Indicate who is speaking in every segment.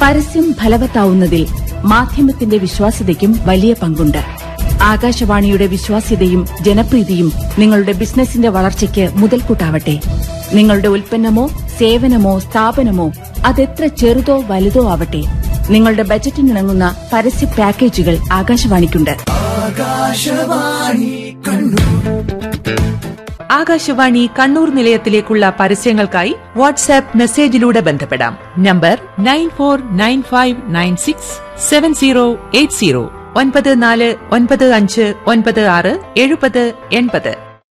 Speaker 1: പരസ്യം ഫലവത്താവുന്നതിൽ മാധ്യമത്തിന്റെ വിശ്വാസ്യതയ്ക്കും വലിയ പങ്കുണ്ട് ആകാശവാണിയുടെ വിശ്വാസ്യതയും ജനപ്രീതിയും നിങ്ങളുടെ ബിസിനസിന്റെ വളർച്ചയ്ക്ക് മുതൽക്കൂട്ടാവട്ടെ നിങ്ങളുടെ ഉൽപ്പന്നമോ സേവനമോ സ്ഥാപനമോ അതെത്ര ചെറുതോ വലുതോ ആവട്ടെ നിങ്ങളുടെ ബജറ്റിനിണങ്ങുന്ന പരസ്യ പാക്കേജുകൾ ആകാശവാണിക്കുണ്ട്
Speaker 2: ആകാശവാണി കണ്ണൂർ നിലയത്തിലേക്കുള്ള പരസ്യങ്ങൾക്കായി വാട്സാപ്പ് മെസ്സേജിലൂടെ ബന്ധപ്പെടാം number nine four nine five nine six seven zero eight zero ഒൻപത് നാല് ഒൻപത് അഞ്ച് ഒൻപത് ആറ് എഴുപത് എൺപത്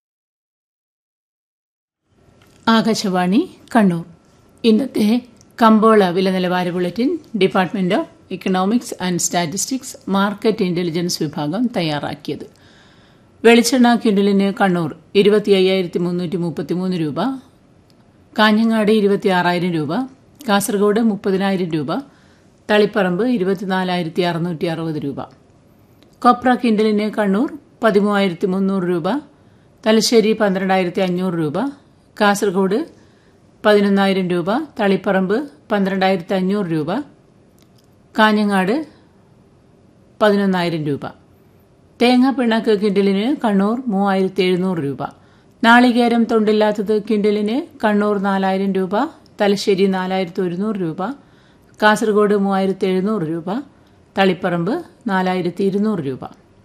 Speaker 3: ആകാശവാണി കണ്ണൂർ ഇന്നത്തെ കമ്പോള വില നിലവാര bulletin department of economics and statistics market intelligence വിഭാഗം തയ്യാറാക്കിയത് വെളിച്ചെണ്ണ ക്വിൻ്റലിന് കണ്ണൂർ ഇരുപത്തി അയ്യായിരത്തി മുന്നൂറ്റി മുപ്പത്തി മൂന്ന് രൂപ കാഞ്ഞങ്ങാട് ഇരുപത്തി ആറായിരം രൂപ കാസർഗോഡ് മുപ്പതിനായിരം രൂപ തളിപ്പറമ്പ് ഇരുപത്തിനാലായിരത്തി അറുന്നൂറ്റി അറുപത് രൂപ കൊപ്ര കിൻഡലിന് കണ്ണൂർ പതിമൂവായിരത്തി മുന്നൂറ് രൂപ തലശ്ശേരി പന്ത്രണ്ടായിരത്തി അഞ്ഞൂറ് രൂപ കാസർഗോഡ് പതിനൊന്നായിരം രൂപ തളിപ്പറമ്പ് പന്ത്രണ്ടായിരത്തി അഞ്ഞൂറ് രൂപ കാഞ്ഞങ്ങാട് പതിനൊന്നായിരം രൂപ തേങ്ങ പിണ്ണാക്ക് കിൻഡലിന് കണ്ണൂർ മൂവായിരത്തി എഴുന്നൂറ് രൂപ നാളികേരം തൊണ്ടില്ലാത്തത് കിൻഡലിന് കണ്ണൂർ നാലായിരം രൂപ തലശ്ശേരി നാലായിരത്തി ഒരുന്നൂറ് രൂപ കാസർഗോഡ് മൂവായിരത്തി എഴുന്നൂറ് രൂപ തളിപ്പറമ്പ് നാലായിരത്തി ഇരുന്നൂറ് രൂപ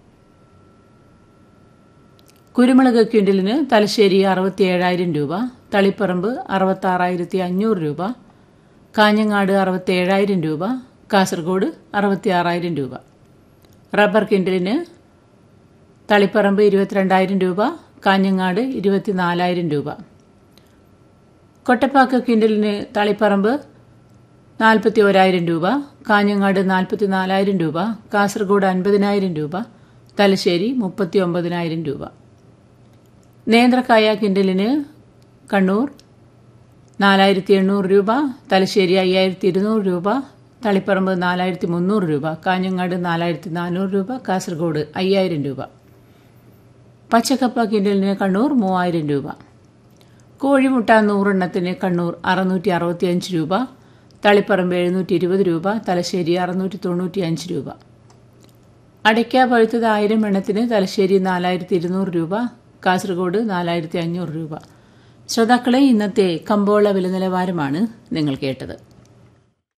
Speaker 3: കുരുമുളക് ക്വിൻ്റലിന് തലശ്ശേരി അറുപത്തി ഏഴായിരം രൂപ തളിപ്പറമ്പ് അറുപത്തി ആറായിരത്തി അഞ്ഞൂറ് രൂപ കാഞ്ഞങ്ങാട് അറുപത്തി ഏഴായിരം രൂപ കാസർഗോഡ് അറുപത്തി ആറായിരം രൂപ റബ്ബർ കിൻഡലിന് തളിപ്പറമ്പ് ഇരുപത്തിരണ്ടായിരം രൂപ കാഞ്ഞങ്ങാട് ഇരുപത്തിനാലായിരം രൂപ കൊട്ടപ്പാക്ക് കിൻഡലിന് തളിപ്പറമ്പ് നാൽപ്പത്തി ഒരായിരം രൂപ കാഞ്ഞങ്ങാട് നാൽപ്പത്തി നാലായിരം രൂപ കാസർഗോഡ് അൻപതിനായിരം രൂപ തലശ്ശേരി മുപ്പത്തി ഒമ്പതിനായിരം രൂപ നേന്ത്രക്കായ കിൻഡലിന് കണ്ണൂർ നാലായിരത്തി എണ്ണൂറ് രൂപ തലശ്ശേരി അയ്യായിരത്തി ഇരുന്നൂറ് രൂപ തളിപ്പറമ്പ് നാലായിരത്തി മുന്നൂറ് രൂപ കാഞ്ഞങ്ങാട് നാലായിരത്തി നാനൂറ് രൂപ കാസർഗോഡ് അയ്യായിരം രൂപ പച്ചക്കപ്പ കിൻഡലിന് കണ്ണൂർ മൂവായിരം രൂപ കോഴിമുട്ട നൂറെണ്ണത്തിന് കണ്ണൂർ അറുന്നൂറ്റി അറുപത്തി അഞ്ച് രൂപ തളിപ്പറമ്പ് എഴുന്നൂറ്റി ഇരുപത് രൂപ തലശ്ശേരി അറുന്നൂറ്റി തൊണ്ണൂറ്റി അഞ്ച് രൂപ അടയ്ക്ക പഴുത്തത് ആയിരം എണ്ണത്തിന് തലശ്ശേരി നാലായിരത്തി ഇരുന്നൂറ് രൂപ കാസർഗോഡ് നാലായിരത്തി അഞ്ഞൂറ് രൂപ ശ്രോതാക്കളെ ഇന്നത്തെ കമ്പോള വില നിലവാരമാണ് നിങ്ങൾ കേട്ടത്